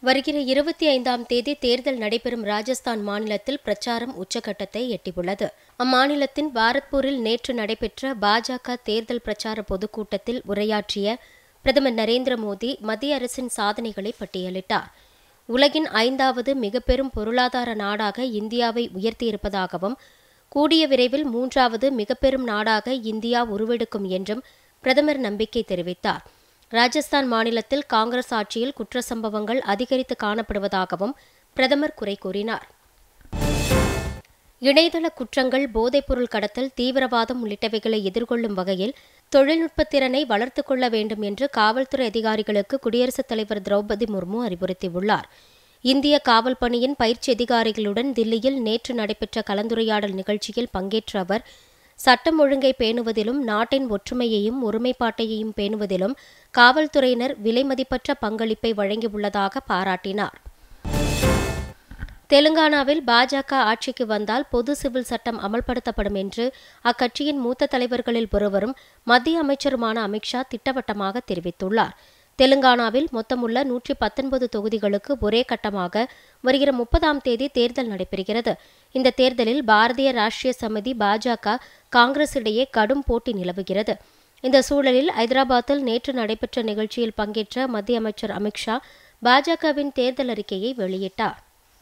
வருகிற இருபத்தி ஐந்தாம் தேதி தேர்தல் நடைபெறும் ராஜஸ்தான் மாநிலத்தில் பிரச்சாரம் உச்சகட்டத்தை எட்டியுள்ளது அம்மாநிலத்தின் பாரத்பூரில் நேற்று நடைபெற்ற பாஜக தேர்தல் பிரச்சார பொதுக்கூட்டத்தில் உரையாற்றிய பிரதமர் நரேந்திர மோடி மத்திய அரசின் சாதனைகளை பட்டியலிட்டார் உலகின் ஐந்தாவது மிக பெரும் பொருளாதார நாடாக இந்தியாவை உயர்த்தியிருப்பதாகவும் கூடிய விரைவில் மூன்றாவது மிக பெரும் நாடாக இந்தியா உருவெடுக்கும் என்றும் பிரதமர் நம்பிக்கை தெரிவித்தார் ராஜஸ்தான் மாநிலத்தில் காங்கிரஸ் ஆட்சியில் குற்ற சம்பவங்கள் அதிகரித்து காணப்படுவதாகவும் பிரதமர் குறை கூறினார் இணையதள குற்றங்கள் போதைப்பொருள் கடத்தல் தீவிரவாதம் உள்ளிட்டவைகளை எதிர்கொள்ளும் வகையில் தொழில்நுட்ப திறனை வளர்த்துக் கொள்ள வேண்டும் என்று காவல்துறை அதிகாரிகளுக்கு குடியரசுத் தலைவர் திரௌபதி முர்மு அறிவுறுத்தியுள்ளார் இந்திய காவல் பணியின் பயிற்சி அதிகாரிகளுடன் தில்லியில் நேற்று நடைபெற்ற கலந்துரையாடல் நிகழ்ச்சியில் பங்கேற்ற அவர் சட்டம் ஒழுங்கை பேணுவதிலும் நாட்டின் ஒற்றுமையையும் ஒருமைப்பாட்டையும் பேணுவதிலும் காவல்துறையினர் விலைமதிப்பற்ற பங்களிப்பை வழங்கியுள்ளதாக பாராட்டினார் தெலுங்கானாவில் பாஜக ஆட்சிக்கு வந்தால் பொது சிவில் சட்டம் அமல்படுத்தப்படும் என்று அக்கட்சியின் மூத்த தலைவர்களில் ஒருவரும் மத்திய அமைச்சருமான அமித்ஷா திட்டவட்டமாக தெரிவித்துள்ளார் தெலுங்கானாவில் மொத்தமுள்ள நூற்றி பத்தொன்பது தொகுதிகளுக்கு ஒரே கட்டமாக வருகிற முப்பதாம் தேதி தேர்தல் நடைபெறுகிறது இந்த தேர்தலில் பாரதிய ராஷ்டிரிய சமிதி பாஜக காங்கிரஸ் இடையே கடும் போட்டி நிலவுகிறது இந்த சூழலில் ஐதராபாத்தில் நேற்று நடைபெற்ற நிகழ்ச்சியில் பங்கேற்ற மத்திய அமைச்சர் அமித்ஷா பாஜகவின் தேர்தல் அறிக்கையை வெளியிட்டார்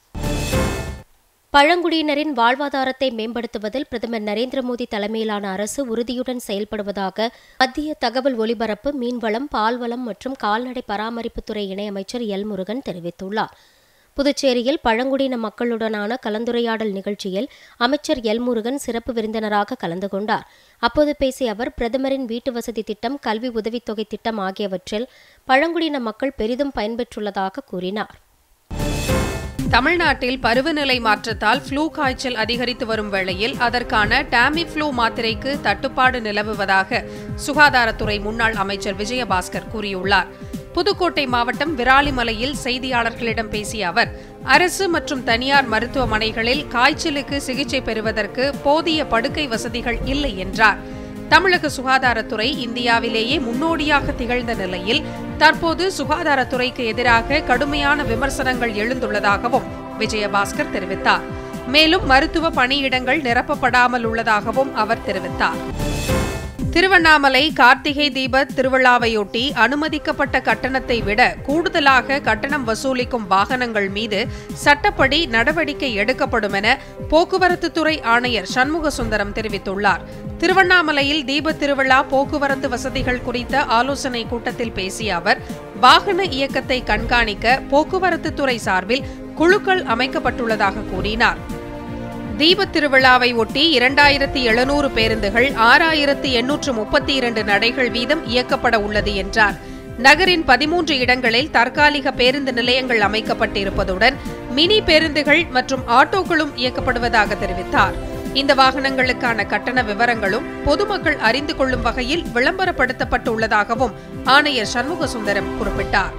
பழங்குடியினரின் வாழ்வாதாரத்தை மேம்படுத்துவதில் பிரதமர் நரேந்திர மோடி தலைமையிலான அரசு உறுதியுடன் செயல்படுவதாக மத்திய தகவல் ஒலிபரப்பு மீன்வளம் பால்வளம் மற்றும் கால்நடை பராமரிப்புத்துறை இணையமைச்சர் எல் முருகன் தெரிவித்துள்ளார் புதுச்சேரியில் பழங்குடியின மக்களுடனான கலந்துரையாடல் நிகழ்ச்சியில் அமைச்சர் எல் முருகன் சிறப்பு விருந்தினராக கலந்து கொண்டார் அப்போது பேசிய அவர் பிரதமரின் வீட்டு வசதி திட்டம் கல்வி உதவித்தொகை திட்டம் ஆகியவற்றில் பழங்குடியின மக்கள் பெரிதும் பயன்பெற்றுள்ளதாக கூறினார் தமிழ்நாட்டில் பருவநிலை மாற்றத்தால் ஃப்ளூ காய்ச்சல் அதிகரித்து வரும் வேளையில் அதற்கான டாமி ஃப்ளூ மாத்திரைக்கு தட்டுப்பாடு நிலவுவதாக சுகாதாரத்துறை முன்னாள் அமைச்சர் விஜயபாஸ்கர் கூறியுள்ளார் புதுக்கோட்டை மாவட்டம் விராலிமலையில் செய்தியாளர்களிடம் பேசிய அவர் அரசு மற்றும் தனியார் மருத்துவமனைகளில் காய்ச்சலுக்கு சிகிச்சை பெறுவதற்கு போதிய படுக்கை வசதிகள் இல்லை என்றார் தமிழக சுகாதாரத்துறை இந்தியாவிலேயே முன்னோடியாக திகழ்ந்த நிலையில் தற்போது சுகாதாரத்துறைக்கு எதிராக கடுமையான விமர்சனங்கள் எழுந்துள்ளதாகவும் விஜயபாஸ்கர் தெரிவித்தார் மேலும் மருத்துவ பணியிடங்கள் நிரப்பப்படாமல் உள்ளதாகவும் அவர் தெரிவித்தார் திருவண்ணாமலை கார்த்திகை தீப திருவிழாவையொட்டி அனுமதிக்கப்பட்ட கட்டணத்தை விட கூடுதலாக கட்டணம் வசூலிக்கும் வாகனங்கள் மீது சட்டப்படி நடவடிக்கை எடுக்கப்படும் என போக்குவரத்துத்துறை ஆணையர் சண்முக சுந்தரம் தெரிவித்துள்ளார் திருவண்ணாமலையில் தீப திருவிழா போக்குவரத்து வசதிகள் குறித்த ஆலோசனை கூட்டத்தில் பேசிய அவர் வாகன இயக்கத்தை கண்காணிக்க போக்குவரத்துத்துறை சார்பில் குழுக்கள் அமைக்கப்பட்டுள்ளதாக கூறினார் தீபத் திருவிழாவை ஒட்டி இரண்டாயிரத்தி எழுநூறு பேருந்துகள் ஆறாயிரத்து எண்ணூற்று முப்பத்தி இரண்டு நடைகள் வீதம் இயக்கப்பட உள்ளது என்றார் நகரின் பதிமூன்று இடங்களில் தற்காலிக பேருந்து நிலையங்கள் அமைக்கப்பட்டிருப்பதுடன் மினி பேருந்துகள் மற்றும் ஆட்டோக்களும் இயக்கப்படுவதாக தெரிவித்தார் இந்த வாகனங்களுக்கான கட்டண விவரங்களும் பொதுமக்கள் அறிந்து கொள்ளும் வகையில் விளம்பரப்படுத்தப்பட்டுள்ளதாகவும் ஆணையர் சண்முக சுந்தரம் குறிப்பிட்டார்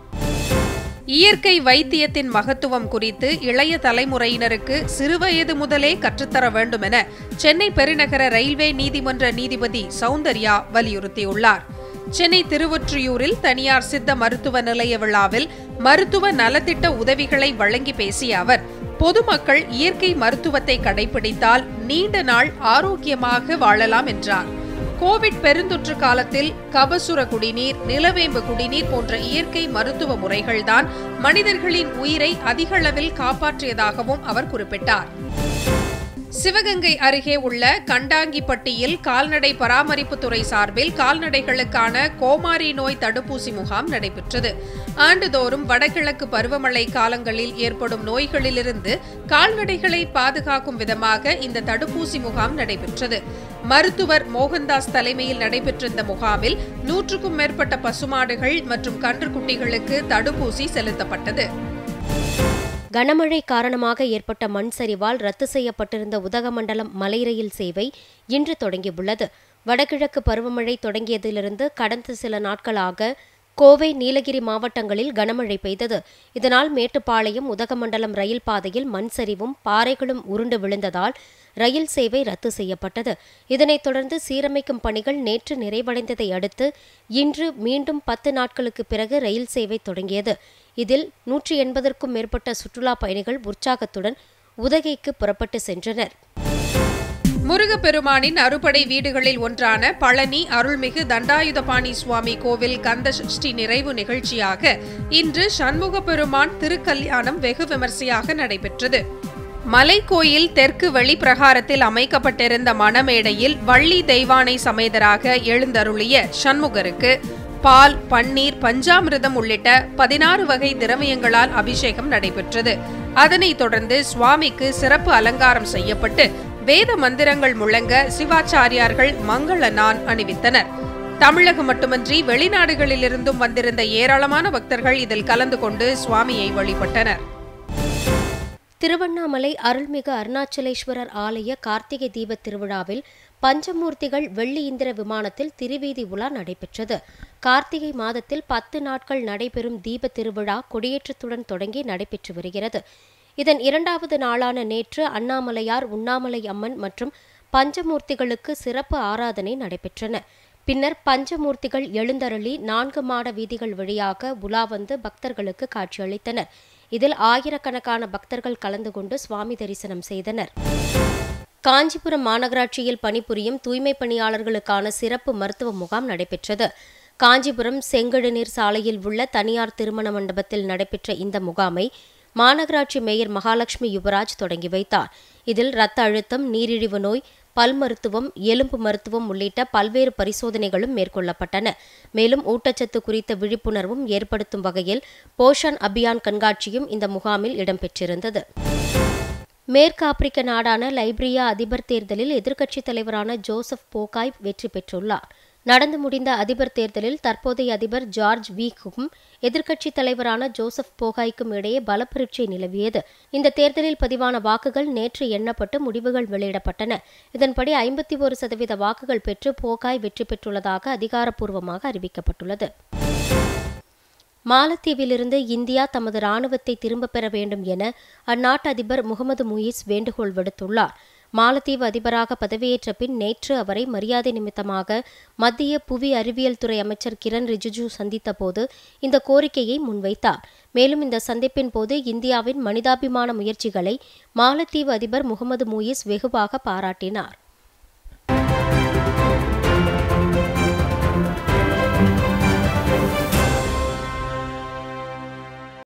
இயற்கை வைத்தியத்தின் மகத்துவம் குறித்து இளைய தலைமுறையினருக்கு சிறுவயது முதலே கற்றுத்தர வேண்டும் என சென்னை பெருநகர ரயில்வே நீதிமன்ற நீதிபதி சௌந்தர்யா வலியுறுத்தியுள்ளார் சென்னை திருவொற்றியூரில் தனியார் சித்த மருத்துவ நிலைய விழாவில் மருத்துவ நலத்திட்ட உதவிகளை வழங்கி பேசிய அவர் பொதுமக்கள் இயற்கை மருத்துவத்தை கடைபிடித்தால் நீண்ட நாள் ஆரோக்கியமாக வாழலாம் என்றார் கோவிட் பெருந்தொற்று காலத்தில் கபசுர குடிநீர் நிலவேம்பு குடிநீர் போன்ற இயற்கை மருத்துவ முறைகள்தான் மனிதர்களின் உயிரை அதிகளவில் காப்பாற்றியதாகவும் அவர் குறிப்பிட்டார் சிவகங்கை அருகே உள்ள கண்டாங்கிப்பட்டியில் கால்நடை பராமரிப்புத்துறை சார்பில் கால்நடைகளுக்கான கோமாரி நோய் தடுப்பூசி முகாம் நடைபெற்றது ஆண்டுதோறும் வடகிழக்கு பருவமழை காலங்களில் ஏற்படும் நோய்களிலிருந்து கால்நடைகளை பாதுகாக்கும் விதமாக இந்த தடுப்பூசி முகாம் நடைபெற்றது மருத்துவர் மோகன்தாஸ் தலைமையில் நடைபெற்ற இந்த முகாமில் நூற்றுக்கும் மேற்பட்ட பசுமாடுகள் மற்றும் கன்றுக்குட்டிகளுக்கு தடுப்பூசி செலுத்தப்பட்டது கனமழை காரணமாக ஏற்பட்ட மண் சரிவால் ரத்து செய்யப்பட்டிருந்த உதகமண்டலம் மலை ரயில் சேவை இன்று தொடங்கியுள்ளது வடகிழக்கு பருவமழை தொடங்கியதிலிருந்து கடந்த சில நாட்களாக கோவை நீலகிரி மாவட்டங்களில் கனமழை பெய்தது இதனால் மேட்டுப்பாளையம் உதகமண்டலம் ரயில் பாதையில் மண் சரிவும் பாறைகளும் உருண்டு விழுந்ததால் ரயில் சேவை ரத்து செய்யப்பட்டது இதனைத் தொடர்ந்து சீரமைக்கும் பணிகள் நேற்று நிறைவடைந்ததை அடுத்து இன்று மீண்டும் பத்து நாட்களுக்கு பிறகு ரயில் சேவை தொடங்கியது இதில் நூற்றி எண்பதற்கும் மேற்பட்ட சுற்றுலா பயணிகள் உற்சாகத்துடன் உதகைக்கு புறப்பட்டு சென்றனர் முருகப்பெருமானின் அறுபடை வீடுகளில் ஒன்றான பழனி அருள்மிகு தண்டாயுதபாணி சுவாமி கோவில் கந்த சஷ்டி நிறைவு நிகழ்ச்சியாக இன்று சண்முக பெருமான் திருக்கல்யாணம் வெகு விமர்சையாக நடைபெற்றது மலைக்கோயில் தெற்கு வெளிப்பிரகாரத்தில் அமைக்கப்பட்டிருந்த மணமேடையில் வள்ளி தெய்வானை சமேதராக எழுந்தருளிய சண்முகருக்கு பால் பன்னீர் பஞ்சாமிர்தம் உள்ளிட்ட பதினாறு வகை திரவியங்களால் அபிஷேகம் நடைபெற்றது அதனைத் தொடர்ந்து சுவாமிக்கு சிறப்பு அலங்காரம் செய்யப்பட்டு வேத மந்திரங்கள் முழங்க சிவாச்சாரியார்கள் மங்கள நான் அணிவித்தனர் தமிழகம் மட்டுமன்றி வெளிநாடுகளிலிருந்தும் வந்திருந்த ஏராளமான பக்தர்கள் இதில் கலந்து கொண்டு சுவாமியை வழிபட்டனர் திருவண்ணாமலை அருள்மிகு அருணாச்சலேஸ்வரர் ஆலய கார்த்திகை தீபத் திருவிழாவில் பஞ்சமூர்த்திகள் வெள்ளி இந்திர விமானத்தில் திருவீதி உலா நடைபெற்றது கார்த்திகை மாதத்தில் பத்து நாட்கள் நடைபெறும் தீப திருவிழா கொடியேற்றத்துடன் தொடங்கி நடைபெற்று வருகிறது இதன் இரண்டாவது நாளான நேற்று அண்ணாமலையார் உண்ணாமலை அம்மன் மற்றும் பஞ்சமூர்த்திகளுக்கு சிறப்பு ஆராதனை நடைபெற்றன பின்னர் பஞ்சமூர்த்திகள் எழுந்தருளி நான்கு மாட வீதிகள் வழியாக உலா வந்து பக்தர்களுக்கு காட்சியளித்தனர் இதில் ஆயிரக்கணக்கான பக்தர்கள் கலந்து கொண்டு சுவாமி தரிசனம் செய்தனர் காஞ்சிபுரம் மாநகராட்சியில் பணிபுரியும் தூய்மை பணியாளர்களுக்கான சிறப்பு மருத்துவ முகாம் நடைபெற்றது காஞ்சிபுரம் செங்கழுநீர் சாலையில் உள்ள தனியார் திருமண மண்டபத்தில் நடைபெற்ற இந்த முகாமை மாநகராட்சி மேயர் மகாலட்சுமி யுவராஜ் தொடங்கி வைத்தார் இதில் இரத்த அழுத்தம் நீரிழிவு நோய் பல் மருத்துவம் எலும்பு மருத்துவம் உள்ளிட்ட பல்வேறு பரிசோதனைகளும் மேற்கொள்ளப்பட்டன மேலும் ஊட்டச்சத்து குறித்த விழிப்புணர்வும் ஏற்படுத்தும் வகையில் போஷன் அபியான் கண்காட்சியும் இந்த முகாமில் இடம்பெற்றிருந்தது மேற்கு ஆப்பிரிக்க நாடான லைப்ரியா அதிபர் தேர்தலில் எதிர்க்கட்சித் தலைவரான ஜோசப் போகாய் வெற்றி பெற்றுள்ளார் நடந்து முடிந்த அதிபர் தேர்தலில் தற்போதைய அதிபர் ஜார்ஜ் வீக்கும் எதிர்க்கட்சித் தலைவரான ஜோசப் போகாய்க்கும் இடையே பலப்பரீட்சை நிலவியது இந்த தேர்தலில் பதிவான வாக்குகள் நேற்று எண்ணப்பட்டு முடிவுகள் வெளியிடப்பட்டன இதன்படி ஐம்பத்தி ஒரு சதவீத வாக்குகள் பெற்று போகாய் வெற்றி பெற்றுள்ளதாக அதிகாரப்பூர்வமாக அறிவிக்கப்பட்டுள்ளது மாலத்தீவிலிருந்து இந்தியா தமது ராணுவத்தை திரும்பப் பெற வேண்டும் என அந்நாட்டு அதிபர் முகமது முயிஸ் வேண்டுகோள் விடுத்துள்ளார் மாலத்தீவு அதிபராக பதவியேற்ற பின் நேற்று அவரை மரியாதை நிமித்தமாக மத்திய புவி அறிவியல் துறை அமைச்சர் கிரண் ரிஜிஜு சந்தித்த போது இந்த கோரிக்கையை முன்வைத்தார் மேலும் இந்த சந்திப்பின் போது இந்தியாவின் மனிதாபிமான முயற்சிகளை மாலத்தீவு அதிபர் முகமது முயிஸ் வெகுவாக பாராட்டினார்